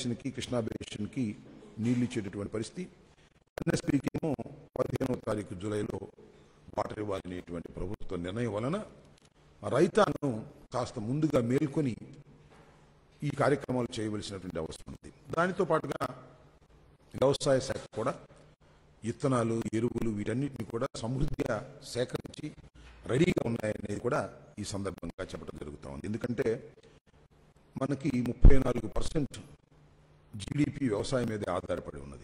బేసిన్కి కృష్ణా బేసిన్కి నీళ్లు ఇచ్చేటటువంటి పరిస్థితి ఎన్ఎస్పీకి ఏమో పదిహేనవ తారీఖు జూలైలో వాటర్ ఇవ్వాలనేటువంటి ప్రభుత్వ నిర్ణయం వలన రైతాంగం కాస్త ముందుగా మేల్కొని ఈ కార్యక్రమాలు చేయవలసినటువంటి అవసరం ఉంది దానితో పాటుగా వ్యవసాయ శాఖ కూడా విత్తనాలు ఎరువులు వీటన్నిటిని కూడా సమృద్ధిగా సేకరించి రెడీగా ఉన్నాయనేది కూడా ఈ సందర్భంగా చెప్పడం జరుగుతూ ఉంది ఎందుకంటే మనకి ముప్పై నాలుగు పర్సెంట్ జీడిపి వ్యవసాయం మీదే ఆధారపడి ఉన్నది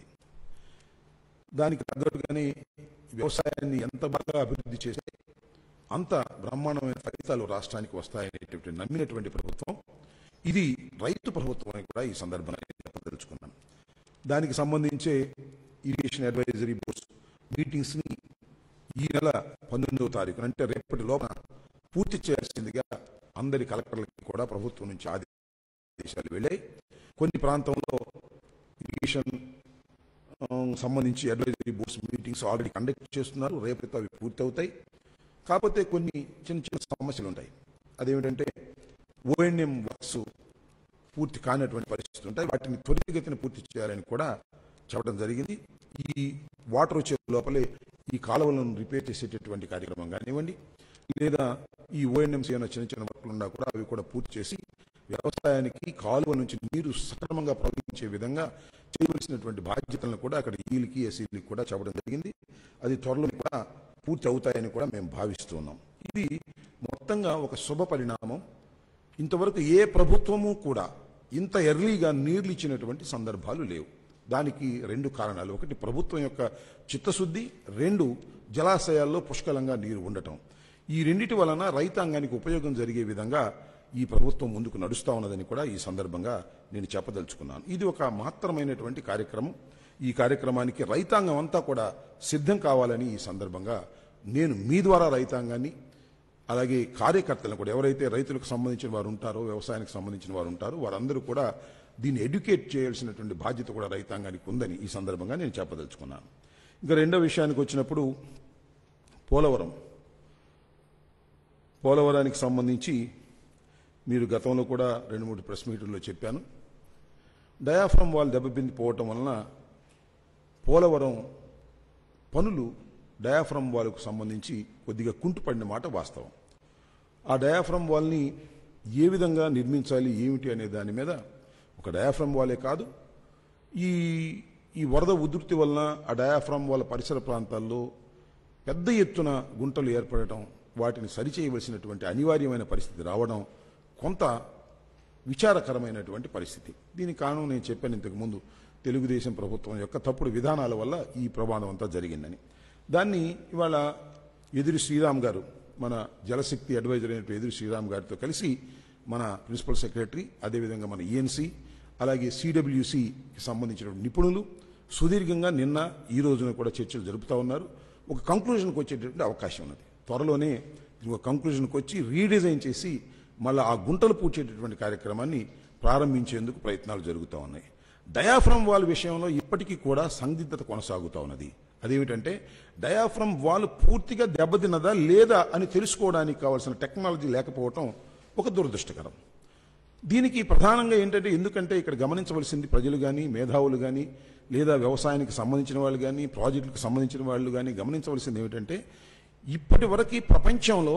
దానికి తగ్గట్టుగానే వ్యవసాయాన్ని ఎంత బాగా అభివృద్ధి చేస్తే అంత బ్రహ్మాండమైన ఫలితాలు రాష్ట్రానికి వస్తాయనేటువంటి నమ్మినటువంటి ప్రభుత్వం ఇది రైతు ప్రభుత్వం అని కూడా ఈ సందర్భంగా నేను చెప్పదలుచుకున్నాను దానికి సంబంధించే ఇరిగేషన్ అడ్వైజరీ బోర్డ్స్ మీటింగ్స్ ని ఈ నెల పంతొమ్మిదవ తారీఖున అంటే రేపటి లోపల పూర్తి చేయాల్సిందిగా అందరి కలెక్టర్లకి కూడా ప్రభుత్వం నుంచి ఆదేశాలు వెళ్ళాయి కొన్ని ప్రాంతంలో ఇరిగేషన్ ఆ, సంబంధించి advisory boards meetings already conduct చేస్తున్నారు రేపటితో అవి పూర్తి అవుతాయి కాకపోతే కొన్ని చిన్న చిన్న సమస్యలు ఉంటాయి అదేమిటంటే ఓఎన్ఎం వర్క్స్ పూర్తి కానటువంటి పరిస్థితులు ఉంటాయి వాటిని త్వరితగతిన పూర్తి చేయాలని కూడా చెప్పడం జరిగింది ఈ వాటర్ వచ్చే లోపలే ఈ కాలువలను రిపేర్ చేసేటటువంటి కార్యక్రమం కానివ్వండి లేదా ఈ ఓఎన్ఎంసీ ఏమైనా చిన్న చిన్న వర్క్లు ఉన్నా కూడా అవి కూడా పూర్తి చేసి వ్యవసాయానికి కాలువ నుంచి నీరు సక్రమంగా ప్రవహించే విధంగా చేయవలసినటువంటి బాధ్యతలను కూడా అక్కడ ఈలకి ఎస్సీలకి కూడా చెప్పడం జరిగింది అది త్వరలో కూడా పూర్తి అవుతాయని కూడా మేము భావిస్తున్నాం ఇది మొత్తంగా ఒక శుభ పరిణామం ఇంతవరకు ఏ ప్రభుత్వము కూడా ఇంత ఎర్లీగా నీళ్లు ఇచ్చినటువంటి సందర్భాలు లేవు దానికి రెండు కారణాలు ఒకటి ప్రభుత్వం యొక్క చిత్తశుద్ధి రెండు జలాశయాల్లో పుష్కలంగా నీరు ఉండటం ఈ రెండిటి వలన రైతాంగానికి ఉపయోగం జరిగే విధంగా ఈ ప్రభుత్వం ముందుకు నడుస్తా ఉన్నదని కూడా ఈ సందర్భంగా నేను చెప్పదలుచుకున్నాను ఇది ఒక మహత్తరమైనటువంటి కార్యక్రమం ఈ కార్యక్రమానికి రైతాంగం అంతా కూడా సిద్ధం కావాలని ఈ సందర్భంగా నేను మీ ద్వారా రైతాంగాన్ని అలాగే కార్యకర్తలను కూడా ఎవరైతే రైతులకు సంబంధించిన వారు ఉంటారో వ్యవసాయానికి సంబంధించిన వారు ఉంటారో వారందరూ కూడా దీన్ని ఎడ్యుకేట్ చేయాల్సినటువంటి బాధ్యత కూడా రైతాంగానికి ఉందని ఈ సందర్భంగా నేను చెప్పదలుచుకున్నాను ఇంకా రెండో విషయానికి వచ్చినప్పుడు పోలవరం పోలవరానికి సంబంధించి మీరు గతంలో కూడా రెండు మూడు ప్రెస్ మీటింగ్లో చెప్పాను డయాఫ్రమ్ వాల్ దెబ్బతింది పోవటం వలన పోలవరం పనులు డయాఫ్రమ్ వాల్కు సంబంధించి కొద్దిగా కుంటుపడిన మాట వాస్తవం ఆ డయాఫ్రమ్ వాల్ని ఏ విధంగా నిర్మించాలి ఏమిటి అనే దాని మీద ఒక డయాఫ్రమ్ వాలే కాదు ఈ ఈ వరద ఉధృతి వలన ఆ డయాఫ్రమ్ వాల్ పరిసర ప్రాంతాల్లో పెద్ద ఎత్తున గుంటలు ఏర్పడటం వాటిని సరిచేయవలసినటువంటి అనివార్యమైన పరిస్థితి రావడం కొంత విచారకరమైనటువంటి పరిస్థితి దీనికి కారణం నేను చెప్పాను ఇంతకుముందు తెలుగుదేశం ప్రభుత్వం యొక్క తప్పుడు విధానాల వల్ల ఈ ప్రమాదం అంతా జరిగిందని దాన్ని ఇవాళ ఎదురు శ్రీరామ్ గారు మన జలశక్తి అడ్వైజర్ అయినటువంటి ఎదురు శ్రీరామ్ గారితో కలిసి మన ప్రిన్సిపల్ సెక్రటరీ అదేవిధంగా మన ఈఎన్సీ అలాగే సిడబ్ల్యూసికి సంబంధించిన నిపుణులు సుదీర్ఘంగా నిన్న ఈ రోజున కూడా చర్చలు జరుపుతా ఉన్నారు ఒక కంక్లూజన్కి వచ్చేటటువంటి అవకాశం ఉన్నది త్వరలోనే దీనికి ఒక కంక్లూజన్కి వచ్చి రీడిజైన్ చేసి మళ్ళీ ఆ గుంటలు పూడ్చేటటువంటి కార్యక్రమాన్ని ప్రారంభించేందుకు ప్రయత్నాలు జరుగుతూ ఉన్నాయి డయాఫ్రమ్ వాల్ విషయంలో ఇప్పటికీ కూడా సందిగ్ధత కొనసాగుతూ ఉన్నది అదేమిటంటే డయాఫ్రమ్ వాల్ పూర్తిగా దెబ్బతిన్నదా లేదా అని తెలుసుకోవడానికి కావాల్సిన టెక్నాలజీ లేకపోవటం ఒక దురదృష్టకరం దీనికి ప్రధానంగా ఏంటంటే ఎందుకంటే ఇక్కడ గమనించవలసింది ప్రజలు కానీ మేధావులు కానీ లేదా వ్యవసాయానికి సంబంధించిన వాళ్ళు కానీ ప్రాజెక్టులకు సంబంధించిన వాళ్ళు కానీ గమనించవలసింది ఏమిటంటే ఇప్పటి వరకు ప్రపంచంలో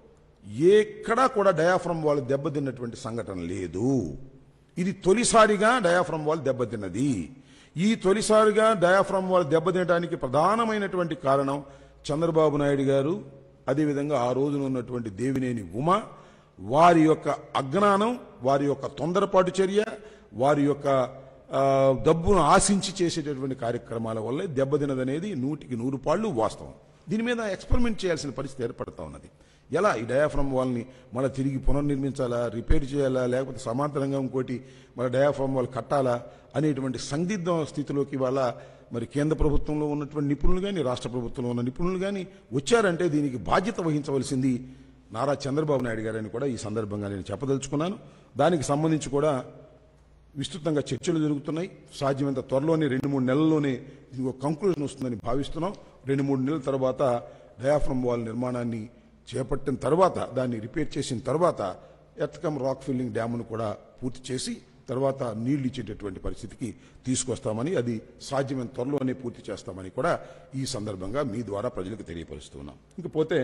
ఎక్కడా కూడా డయాఫ్రమ్ వాల్ దెబ్బతిన్నటువంటి సంఘటన లేదు ఇది తొలిసారిగా డయాఫ్రమ్ వాల్ దెబ్బతిన్నది ఈ తొలిసారిగా డయాఫ్రమ్ వాల్ దెబ్బతినడానికి ప్రధానమైనటువంటి కారణం చంద్రబాబు నాయుడు గారు అదేవిధంగా ఆ రోజున ఉన్నటువంటి దేవినేని ఉమ వారి యొక్క అజ్ఞానం వారి యొక్క తొందరపాటు చర్య వారి యొక్క ఆ, డబ్బును ఆశించి చేసేటటువంటి కార్యక్రమాల వల్లే దెబ్బతినదనేది నూటికి నూరు పాళ్ళు వాస్తవం దీని మీద ఎక్స్పెరిమెంట్ చేయాల్సిన పరిస్థితి ఏర్పడతా ఉన్నది ఎలా ఈ డయాఫ్రమ్ వాల్ని మళ్ళీ తిరిగి పునర్నిర్మించాలా రిపేర్ చేయాలా లేకపోతే సమాంతరంగా ఇంకోటి మళ్ళీ డయాఫ్రమ్ వాల్ కట్టాలా అనేటువంటి సందిగ్ధ స్థితిలోకి వాళ్ళ మరి కేంద్ర ప్రభుత్వంలో ఉన్నటువంటి నిపుణులు కానీ రాష్ట్ర ప్రభుత్వంలో ఉన్న నిపుణులు కానీ వచ్చారంటే దీనికి బాధ్యత వహించవలసింది నారా చంద్రబాబు నాయుడు గారని కూడా ఈ సందర్భంగా నేను చెప్పదలుచుకున్నాను దానికి సంబంధించి కూడా విస్తృతంగా చర్చలు జరుగుతున్నాయి సాధ్యమైనంత త్వరలోనే రెండు మూడు నెలల్లోనే ఇది ఒక కంక్లూజన్ వస్తుందని భావిస్తున్నాం రెండు మూడు నెలల తర్వాత డయాఫ్రమ్ వాల్ నిర్మాణాన్ని చేపట్టిన తర్వాత దాన్ని రిపేర్ చేసిన తర్వాత ఎర్త్కమ్ రాక్ ఫిల్లింగ్ డ్యామ్ను కూడా పూర్తి చేసి తర్వాత నీళ్లు ఇచ్చేటటువంటి పరిస్థితికి తీసుకొస్తామని అది సాధ్యమైన త్వరలోనే పూర్తి చేస్తామని కూడా ఈ సందర్భంగా మీ ద్వారా ప్రజలకు తెలియపరుస్తున్నాం ఇంకపోతే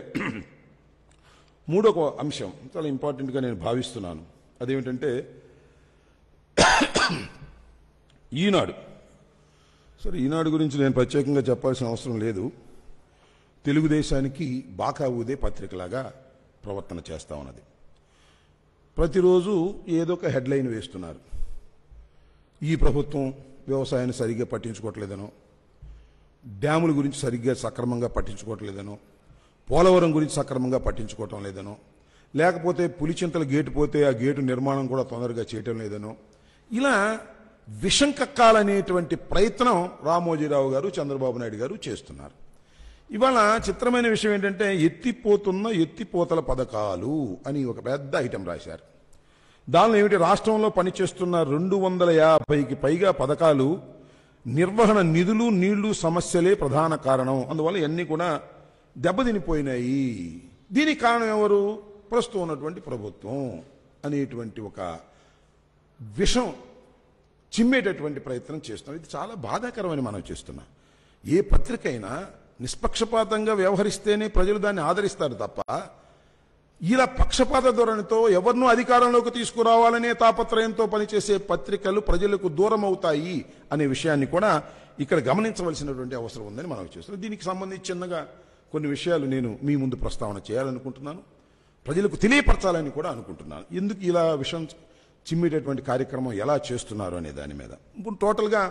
మూడో అంశం చాలా ఇంపార్టెంట్గా నేను భావిస్తున్నాను అదేమిటంటే ఈనాడు సరే ఈనాడు గురించి నేను ప్రత్యేకంగా చెప్పాల్సిన అవసరం లేదు తెలుగుదేశానికి బాకా ఊదే పత్రికలాగా ప్రవర్తన చేస్తా ఉన్నది ప్రతిరోజు ఏదో ఒక హెడ్లైన్ వేస్తున్నారు ఈ ప్రభుత్వం వ్యవసాయాన్ని సరిగ్గా పట్టించుకోవట్లేదనో డ్యాముల గురించి సరిగ్గా సక్రమంగా పట్టించుకోవట్లేదనో పోలవరం గురించి సక్రమంగా పట్టించుకోవటం లేదనో లేకపోతే పులిచింతల గేటు పోతే ఆ గేటు నిర్మాణం కూడా తొందరగా చేయటం లేదనో ఇలా విషం కక్కాలనేటువంటి ప్రయత్నం రామోజీరావు గారు చంద్రబాబు నాయుడు గారు చేస్తున్నారు ఇవాళ చిత్రమైన విషయం ఏంటంటే ఎత్తిపోతున్న ఎత్తిపోతల పథకాలు అని ఒక పెద్ద ఐటెం రాశారు దానిలో ఏమిటి రాష్ట్రంలో పనిచేస్తున్న రెండు వందల యాభైకి పైగా పథకాలు నిర్వహణ నిధులు నీళ్లు సమస్యలే ప్రధాన కారణం అందువల్ల ఇవన్నీ కూడా దెబ్బతినిపోయినాయి దీనికి కారణం ఎవరు ప్రస్తుతం ఉన్నటువంటి ప్రభుత్వం అనేటువంటి ఒక విషం చిమ్మేటటువంటి ప్రయత్నం చేస్తున్నాం ఇది చాలా బాధాకరమని మనం చేస్తున్నాం ఏ పత్రిక అయినా నిష్పక్షపాతంగా వ్యవహరిస్తేనే ప్రజలు దాన్ని ఆదరిస్తారు తప్ప ఇలా పక్షపాత ధోరణితో ఎవరినూ అధికారంలోకి తీసుకురావాలనే తాపత్రయంతో పనిచేసే పత్రికలు ప్రజలకు దూరం అవుతాయి అనే విషయాన్ని కూడా ఇక్కడ గమనించవలసినటువంటి అవసరం ఉందని మనం చేస్తున్నాం దీనికి సంబంధించి చిన్నగా కొన్ని విషయాలు నేను మీ ముందు ప్రస్తావన చేయాలనుకుంటున్నాను ప్రజలకు తెలియపరచాలని కూడా అనుకుంటున్నాను ఎందుకు ఇలా విషయం చిమ్మేటటువంటి కార్యక్రమం ఎలా చేస్తున్నారు అనే దాని మీద ఇప్పుడు టోటల్గా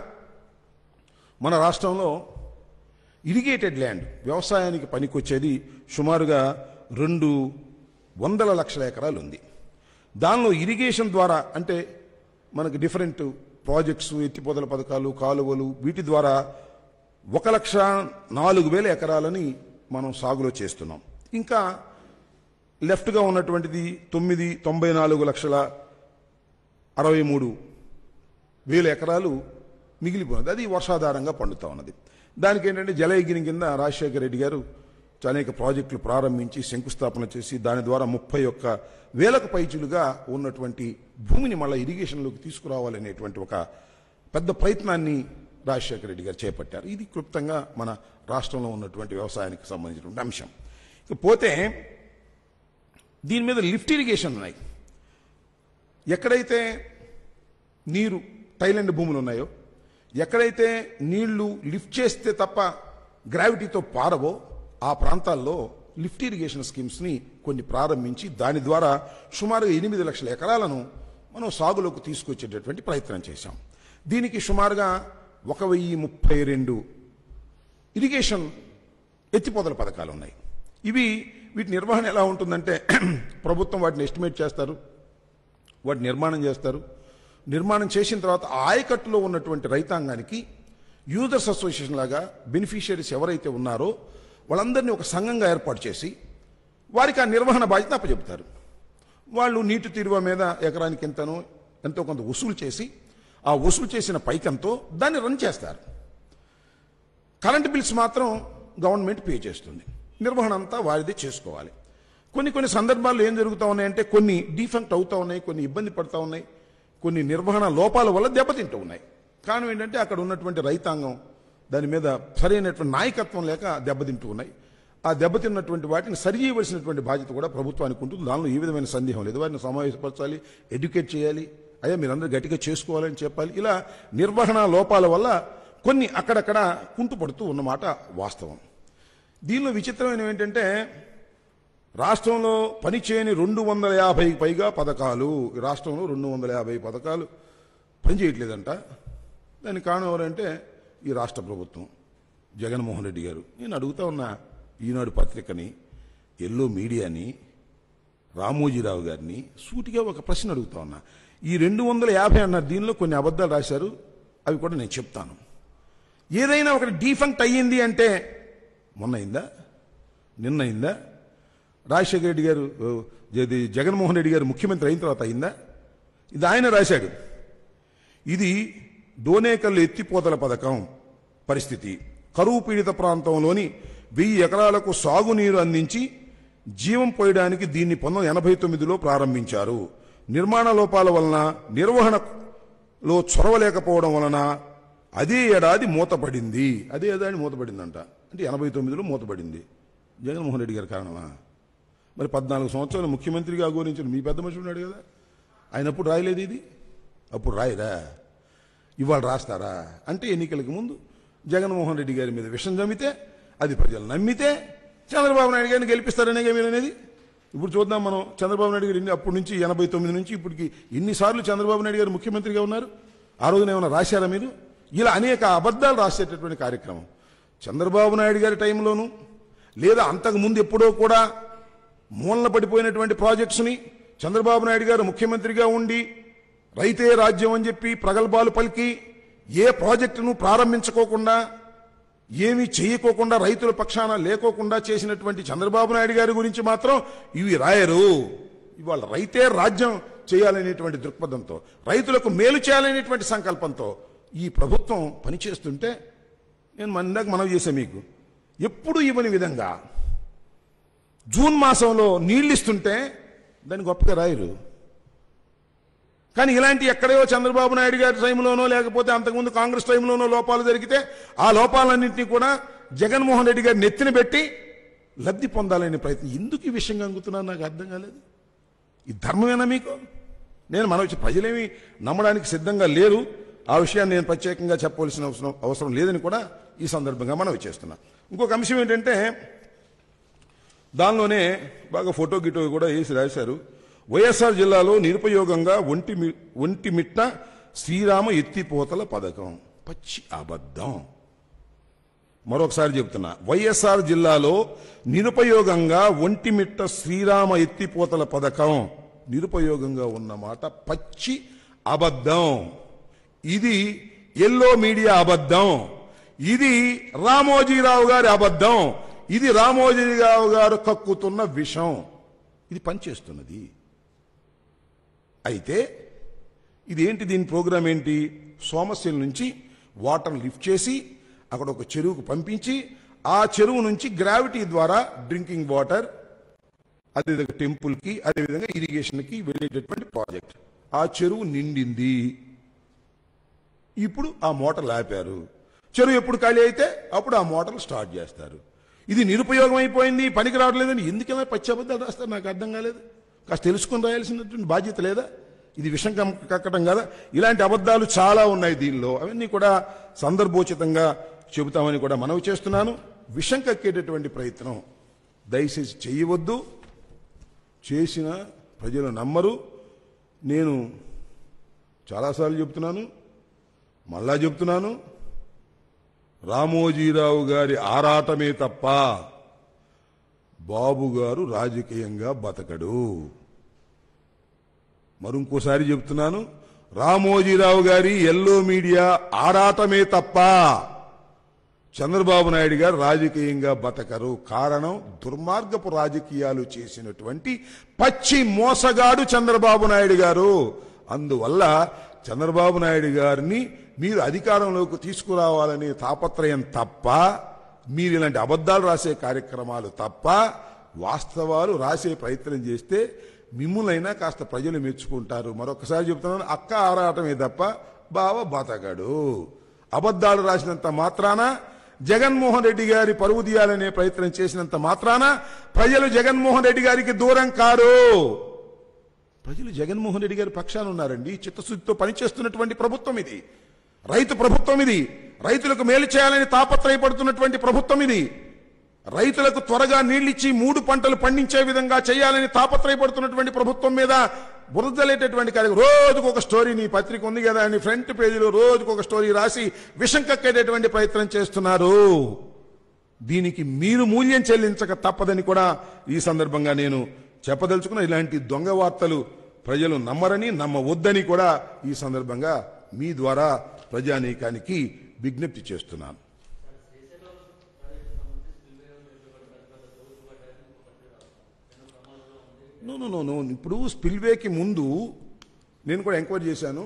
మన రాష్ట్రంలో ఇరిగేటెడ్ ల్యాండ్ వ్యవసాయానికి పనికొచ్చేది సుమారుగా రెండు వందల లక్షల ఎకరాలు ఉంది దానిలో ఇరిగేషన్ ద్వారా అంటే మనకి డిఫరెంట్ ప్రాజెక్ట్స్ ఎత్తిపోతల పథకాలు కాలువలు వీటి ద్వారా ఒక లక్ష నాలుగు వేల ఎకరాలని మనం సాగులో చేస్తున్నాం ఇంకా లెఫ్ట్గా ఉన్నటువంటిది తొమ్మిది తొంభై నాలుగు లక్షల అరవై మూడు వేల ఎకరాలు మిగిలిపోయినది అది వర్షాధారంగా పండుతా ఉన్నది దానికి ఏంటంటే జలయజ్ఞం కింద రాజశేఖర రెడ్డి గారు అనేక ప్రాజెక్టులు ప్రారంభించి శంకుస్థాపన చేసి దాని ద్వారా ముప్పై ఒక్క వేలకు పైచులుగా ఉన్నటువంటి భూమిని మళ్ళీ ఇరిగేషన్లోకి తీసుకురావాలనేటువంటి ఒక పెద్ద ప్రయత్నాన్ని రాజశేఖర రెడ్డి గారు చేపట్టారు ఇది క్లుప్తంగా మన రాష్ట్రంలో ఉన్నటువంటి వ్యవసాయానికి సంబంధించినటువంటి అంశం ఇకపోతే దీని మీద లిఫ్ట్ ఇరిగేషన్ ఉన్నాయి ఎక్కడైతే నీరు టైలాండ్ భూములు ఉన్నాయో ఎక్కడైతే నీళ్లు లిఫ్ట్ చేస్తే తప్ప గ్రావిటీతో పారవో ఆ ప్రాంతాల్లో లిఫ్ట్ ఇరిగేషన్ స్కీమ్స్ని కొన్ని ప్రారంభించి దాని ద్వారా సుమారుగా ఎనిమిది లక్షల ఎకరాలను మనం సాగులోకి తీసుకొచ్చేటటువంటి ప్రయత్నం చేశాం దీనికి సుమారుగా ఒక వెయ్యి ముప్పై రెండు ఇరిగేషన్ ఎత్తిపోతల పథకాలు ఉన్నాయి ఇవి వీటి నిర్వహణ ఎలా ఉంటుందంటే ప్రభుత్వం వాటిని ఎస్టిమేట్ చేస్తారు వాటి నిర్మాణం చేస్తారు నిర్మాణం చేసిన తర్వాత ఆ ఆయకట్టులో ఉన్నటువంటి రైతాంగానికి యూజర్స్ అసోసియేషన్ లాగా బెనిఫిషియరీస్ ఎవరైతే ఉన్నారో వాళ్ళందరినీ ఒక సంఘంగా ఏర్పాటు చేసి వారికి ఆ నిర్వహణ బాధ్యత అప్పచెప్తారు వాళ్ళు నీటి తీరువ మీద ఎకరానికి ఎంతనో ఎంతో కొంత వసూలు చేసి ఆ వసూలు చేసిన పైకంతో దాన్ని రన్ చేస్తారు కరెంట్ బిల్స్ మాత్రం గవర్నమెంట్ పే చేస్తుంది నిర్వహణ అంతా వారిదే చేసుకోవాలి కొన్ని కొన్ని సందర్భాల్లో ఏం జరుగుతూ ఉన్నాయంటే కొన్ని డిఫెక్ట్ అవుతూ ఉన్నాయి కొన్ని ఇబ్బంది పడుతూ ఉన్నాయి కొన్ని నిర్వహణ లోపాల వల్ల దెబ్బతింటూ ఉన్నాయి కారణం ఏంటంటే అక్కడ ఉన్నటువంటి రైతాంగం దాని మీద సరైనటువంటి నాయకత్వం లేక దెబ్బతింటూ ఉన్నాయి ఆ దెబ్బతిన్నటువంటి వాటిని సరి చేయవలసినటువంటి బాధ్యత కూడా ప్రభుత్వానికి ఉంటుంది దానిలో ఏ విధమైన సందేహం లేదు వారిని సమావేశపరచాలి ఎడ్యుకేట్ చేయాలి అయ్యా మీరందరూ గట్టిగా చేసుకోవాలని చెప్పాలి ఇలా నిర్వహణ లోపాల వల్ల కొన్ని అక్కడక్కడ కుంటుపడుతూ ఉన్నమాట వాస్తవం దీనిలో విచిత్రమైన ఏంటంటే రాష్ట్రంలో పనిచేయని రెండు వందల యాభై పైగా పథకాలు ఈ రాష్ట్రంలో రెండు వందల యాభై పథకాలు పనిచేయట్లేదంట దానికి కారణం ఎవరంటే ఈ రాష్ట్ర ప్రభుత్వం జగన్మోహన్ రెడ్డి గారు నేను అడుగుతా ఉన్నా ఈనాడు పత్రికని ఎల్లో మీడియాని రామోజీరావు గారిని సూటిగా ఒక ప్రశ్న అడుగుతా ఉన్నా ఈ రెండు వందల యాభై అన్నారు దీనిలో కొన్ని అబద్ధాలు రాశారు అవి కూడా నేను చెప్తాను ఏదైనా ఒకటి డీఫంక్ట్ అయ్యింది అంటే మొన్న అయిందా నిన్న అయిందా రాజశేఖర రెడ్డి గారు ఓ, ఇది జగన్మోహన్ రెడ్డి గారు ముఖ్యమంత్రి అయిన తర్వాత అయిందా ఇది ఆయన రాశాడు ఇది డోనేకల్లు ఎత్తిపోతల పథకం పరిస్థితి కరువు పీడిత ప్రాంతంలోని వెయ్యి ఎకరాలకు సాగునీరు అందించి జీవం పోయడానికి దీన్ని పంతొమ్మిది ఎనభై తొమ్మిదిలో ప్రారంభించారు నిర్మాణ లోపాల వలన నిర్వహణ లో చొరవ లేకపోవడం వలన అదే ఏడాది మూతపడింది అదే ఏడాది మూతపడిందంట అంటే ఎనభై తొమ్మిదిలో మూతపడింది జగన్మోహన్ రెడ్డి గారి కారణమా మరి పద్నాలుగు సంవత్సరాలు ముఖ్యమంత్రిగా అఘోరించిన మీ పెద్ద మనిషి ఉన్నాడు కదా ఆయన అప్పుడు రాయలేదు ఇది అప్పుడు రాయరా ఇవాళ రాస్తారా అంటే ఎన్నికలకు ముందు జగన్మోహన్ రెడ్డి గారి మీద విషం జమ్మితే అది ప్రజలు నమ్మితే చంద్రబాబు నాయుడు గారిని గెలిపిస్తారనే మీరు అనేది ఇప్పుడు చూద్దాం మనం చంద్రబాబు నాయుడు గారు ఎన్ని అప్పటి నుంచి ఎనభై తొమ్మిది నుంచి ఇప్పటికి ఎన్నిసార్లు చంద్రబాబు నాయుడు గారు ముఖ్యమంత్రిగా ఉన్నారు ఆ రోజున ఏమైనా రాశారా మీరు ఇలా అనేక అబద్ధాలు రాసేటటువంటి కార్యక్రమం చంద్రబాబు నాయుడు గారి టైంలోనూ లేదా అంతకు ముందు ఎప్పుడో కూడా మూలన పడిపోయినటువంటి ప్రాజెక్ట్స్ని చంద్రబాబు నాయుడు గారు ముఖ్యమంత్రిగా ఉండి రైతే రాజ్యం అని చెప్పి ప్రగల్భాలు పలికి ఏ ప్రాజెక్టును ప్రారంభించుకోకుండా ఏమీ చేయకోకుండా రైతుల పక్షాన లేకోకుండా చేసినటువంటి చంద్రబాబు నాయుడు గారి గురించి మాత్రం ఇవి రాయరు ఇవాళ రైతే రాజ్యం చేయాలనేటువంటి దృక్పథంతో రైతులకు మేలు చేయాలనేటువంటి సంకల్పంతో ఈ ప్రభుత్వం పనిచేస్తుంటే నేను మందాక మనవి చేశాను మీకు ఎప్పుడు ఇవ్వని విధంగా జూన్ మాసంలో నీళ్ళు ఇస్తుంటే దాన్ని గొప్పగా రాయరు కానీ ఇలాంటి ఎక్కడో చంద్రబాబు నాయుడు గారి టైంలోనో లేకపోతే అంతకుముందు కాంగ్రెస్ టైంలోనో లోపాలు జరిగితే ఆ లోపాలన్నింటినీ కూడా జగన్మోహన్ రెడ్డి గారి నెత్తిన పెట్టి లబ్ధి పొందాలనే ప్రయత్నం ఎందుకు ఈ విషయం కంగుతున్నాను నాకు అర్థం కాలేదు ఈ ధర్మమేనా మీకు నేను మన ప్రజలేమి నమ్మడానికి సిద్ధంగా లేరు ఆ విషయాన్ని నేను ప్రత్యేకంగా చెప్పవలసిన అవసరం అవసరం లేదని కూడా ఈ సందర్భంగా మనవి చేస్తున్నా ఇంకొక అంశం ఏంటంటే దానిలోనే బాగా ఫోటో గిటో కూడా వేసి రాశారు వైఎస్ఆర్ జిల్లాలో నిరుపయోగంగా ఒంటి మి- ఒంటిమిట్ట శ్రీరామ ఎత్తిపోతల పథకం పచ్చి అబద్ధం మరొకసారి చెప్తున్నా వైఎస్ఆర్ జిల్లాలో నిరుపయోగంగా ఒంటిమిట్ట శ్రీరామ ఎత్తిపోతల పథకం నిరుపయోగంగా ఉన్నమాట పచ్చి అబద్ధం ఇది ఎల్లో మీడియా అబద్ధం ఇది రామోజీరావు గారి అబద్ధం ఇది రామోజీరావు గారు కక్కుతున్న విషం ఇది పనిచేస్తున్నది అయితే ఇదేంటి దీని ప్రోగ్రామ్ ఏంటి సోమశిల నుంచి వాటర్ లిఫ్ట్ చేసి అక్కడ ఒక చెరువుకు పంపించి ఆ చెరువు నుంచి గ్రావిటీ ద్వారా డ్రింకింగ్ వాటర్ అదేవిధంగా టెంపుల్కి అదేవిధంగా ఇరిగేషన్కి వెళ్ళేటటువంటి ప్రాజెక్ట్ ఆ చెరువు నిండింది ఇప్పుడు ఆ మోటార్లు ఆపారు చెరువు ఎప్పుడు ఖాళీ అయితే అప్పుడు ఆ మోటార్లు స్టార్ట్ చేస్తారు ఇది నిరుపయోగం అయిపోయింది పనికి రావట్లేదని ఎందుకలా పచ్చి అబద్ధాలు రాస్తారు నాకు అర్థం కాలేదు కాస్త తెలుసుకొని రాయాల్సినటువంటి బాధ్యత లేదా ఇది విషం కమ్- కక్కడం కదా ఇలాంటి అబద్ధాలు చాలా ఉన్నాయి దీనిలో అవన్నీ కూడా సందర్భోచితంగా చెబుతామని కూడా మనవి చేస్తున్నాను విషం కక్కేటటువంటి ప్రయత్నం దయచేసి చేయవద్దు చేసిన ప్రజలు నమ్మరు నేను చాలాసార్లు చెప్తున్నాను మళ్ళా చెప్తున్నాను రామోజీరావు గారి ఆరాటమే తప్ప బాబు గారు రాజకీయంగా బతకడు మరింకోసారి చెప్తున్నాను రామోజీరావు గారి ఎల్లో మీడియా ఆరాటమే తప్ప చంద్రబాబు నాయుడు గారు రాజకీయంగా బతకరు కారణం దుర్మార్గపు రాజకీయాలు చేసినటువంటి పచ్చి మోసగాడు చంద్రబాబు నాయుడు గారు అందువల్ల చంద్రబాబు నాయుడు గారిని మీరు అధికారంలోకి తీసుకురావాలనే తాపత్రయం తప్ప మీరు ఇలాంటి అబద్ధాలు రాసే కార్యక్రమాలు తప్ప వాస్తవాలు రాసే ప్రయత్నం చేస్తే మిమ్ములైనా కాస్త ప్రజలు మెచ్చుకుంటారు మరొకసారి చెప్తున్నాను అక్క ఆరాటమే తప్ప బావ బతకడు అబద్ధాలు రాసినంత మాత్రాన జగన్మోహన్ రెడ్డి గారి పరువు తీయాలనే ప్రయత్నం చేసినంత మాత్రాన ప్రజలు జగన్మోహన్ రెడ్డి గారికి దూరం కారు ప్రజలు జగన్మోహన్ రెడ్డి గారి పక్షాన ఉన్నారండి చిత్తశుద్ధితో పనిచేస్తున్నటువంటి ప్రభుత్వం ఇది రైతు ప్రభుత్వం ఇది రైతులకు మేలు చేయాలని తాపత్రయపడుతున్నటువంటి ప్రభుత్వం ఇది రైతులకు త్వరగా నీళ్ళిచ్చి మూడు పంటలు పండించే విధంగా చేయాలని తాపత్రయపడుతున్నటువంటి ప్రభుత్వం మీద బురదలేటటువంటి కార్యక్రమం రోజుకు ఒక స్టోరీ నీ పత్రిక ఉంది కదా అని ఫ్రంట్ పేజీలో రోజుకు ఒక స్టోరీ రాసి విషం కక్కేటటువంటి ప్రయత్నం చేస్తున్నారు దీనికి మీరు మూల్యం చెల్లించక తప్పదని కూడా ఈ సందర్భంగా నేను చెప్పదలుచుకున్న ఇలాంటి దొంగ వార్తలు ప్రజలు నమ్మరని నమ్మవద్దని కూడా ఈ సందర్భంగా మీ ద్వారా ప్రజానీకానికి విజ్ఞప్తి చేస్తున్నాను నో నో నో నో ఇప్పుడు స్పిల్వేకి ముందు నేను కూడా ఎంక్వైరీ చేశాను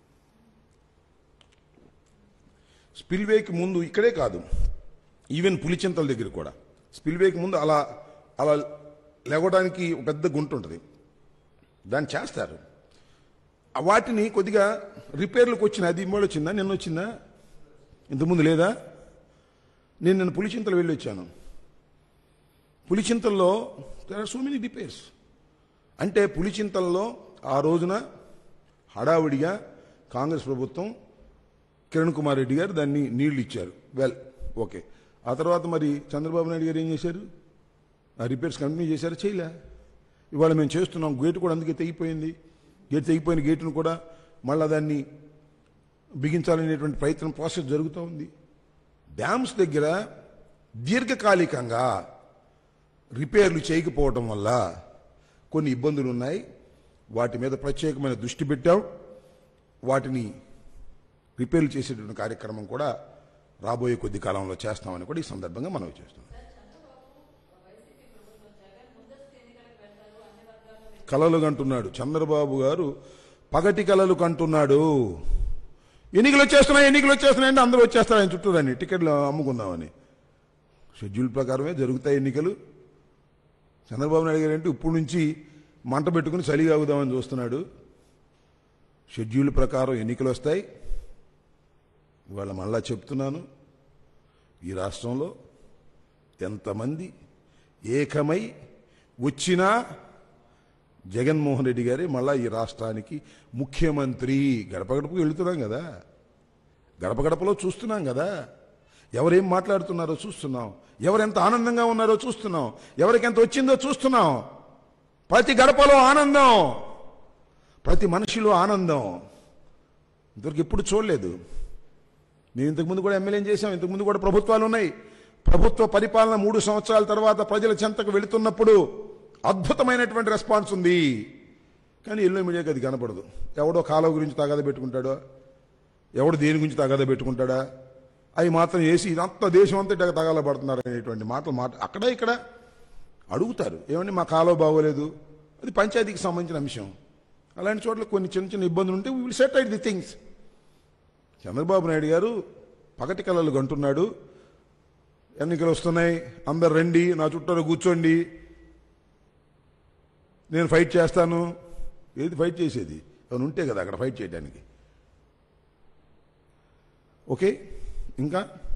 స్పిల్వేకి ముందు ఇక్కడే కాదు ఈవెన్ పులిచింతల దగ్గర కూడా స్పిల్వేకి ముందు అలా అలా లేవడానికి ఒక పెద్ద గుంట ఉంటుంది దాన్ని చేస్తారు వాటిని కొద్దిగా రిపేర్లకు వచ్చిన అది ఇమ్మడి వచ్చిందా నిన్న వచ్చిందా ఇంతకుముందు లేదా నేను నిన్న పులిచింతలు వెళ్ళి వచ్చాను పులిచింతల్లో there are so many repairs అంటే పులిచింతల్లో ఆ రోజున హడావుడిగా కాంగ్రెస్ ప్రభుత్వం కిరణ్ కుమార్ రెడ్డి గారు దాన్ని నీళ్లు ఇచ్చారు వెల్ ఓకే ఆ తర్వాత మరి చంద్రబాబు నాయుడు గారు ఏం చేశారు ఆ రిపేర్స్ కంటిన్యూ చేశారు చేయలే ఇవాళ మేము చేస్తున్నాం గేటు కూడా అందుకే తెగిపోయింది గేట్ తెగిపోయిన గేటును కూడా మళ్ళా దాన్ని బిగించాలనేటువంటి ప్రయత్నం ప్రాసెస్ జరుగుతూ ఉంది డ్యామ్స్ దగ్గర దీర్ఘకాలికంగా రిపేర్లు చేయకపోవడం వల్ల కొన్ని ఇబ్బందులు ఉన్నాయి వాటి మీద ప్రత్యేకమైన దృష్టి పెట్టాం వాటిని రిపేర్లు చేసేటువంటి కార్యక్రమం కూడా రాబోయే కొద్ది కాలంలో చేస్తామని కూడా ఈ సందర్భంగా మనవి చేస్తున్నాం కలలు కంటున్నాడు చంద్రబాబు గారు పగటి కలలు కంటున్నాడు ఎన్నికలు వచ్చేస్తున్నాయి ఎన్నికలు వచ్చేస్తున్నాయంటే అందరూ వచ్చేస్తారు ఆయన చుట్టూ రాని టికెట్లు అమ్ముకుందామని షెడ్యూల్ ప్రకారమే జరుగుతాయి ఎన్నికలు చంద్రబాబు నాయుడు గారు అంటే ఇప్పుడు నుంచి మంట పెట్టుకుని చలి ఆగుదామని చూస్తున్నాడు షెడ్యూల్ ప్రకారం ఎన్నికలు వస్తాయి ఇవాళ మళ్ళా చెప్తున్నాను ఈ రాష్ట్రంలో ఎంతమంది ఏకమై వచ్చినా జగన్మోహన్ రెడ్డి గారే మళ్ళా ఈ రాష్ట్రానికి ముఖ్యమంత్రి గడప గడపకు వెళుతున్నాం కదా గడప గడపలో చూస్తున్నాం కదా ఎవరేం మాట్లాడుతున్నారో చూస్తున్నాం ఎవరెంత ఆనందంగా ఉన్నారో చూస్తున్నాం ఎవరికి ఎంత వచ్చిందో చూస్తున్నాం ప్రతి గడపలో ఆనందం ప్రతి మనిషిలో ఆనందం ఇంతవరకు ఎప్పుడు చూడలేదు మేము ఇంతకుముందు కూడా ఎమ్మెల్యేని చేశాం ఇంతకుముందు కూడా ప్రభుత్వాలు ఉన్నాయి ప్రభుత్వ పరిపాలన మూడు సంవత్సరాల తర్వాత ప్రజల చెంతకు వెళుతున్నప్పుడు అద్భుతమైనటువంటి రెస్పాన్స్ ఉంది కానీ ఎల్లో మీడియాకి అది కనపడదు ఎవడో కాలువ గురించి తగాద పెట్టుకుంటాడో ఎవడు దేని గురించి తగాద పెట్టుకుంటాడా అవి మాత్రం వేసి ఇదంతా దేశం అంతా ఇట్లా తగాల పడుతున్నారు అనేటువంటి మాటలు మాట అక్కడ ఇక్కడ అడుగుతారు ఏమండి మా కాలువ బాగోలేదు అది పంచాయతీకి సంబంధించిన అంశం అలాంటి చోట్ల కొన్ని చిన్న చిన్న ఇబ్బందులు ఉంటే will set right the things Chandrababu Naidu గారు పగటి కళలు గంటున్నాడు ఎన్నికలు వస్తున్నాయి అందరు రండి నా చుట్టూ కూర్చోండి నేను ఫైట్ చేస్తాను ఏది ఫైట్ చేసేది అవును ఉంటే కదా అక్కడ ఫైట్ చేయడానికి ఓకే ఇంకా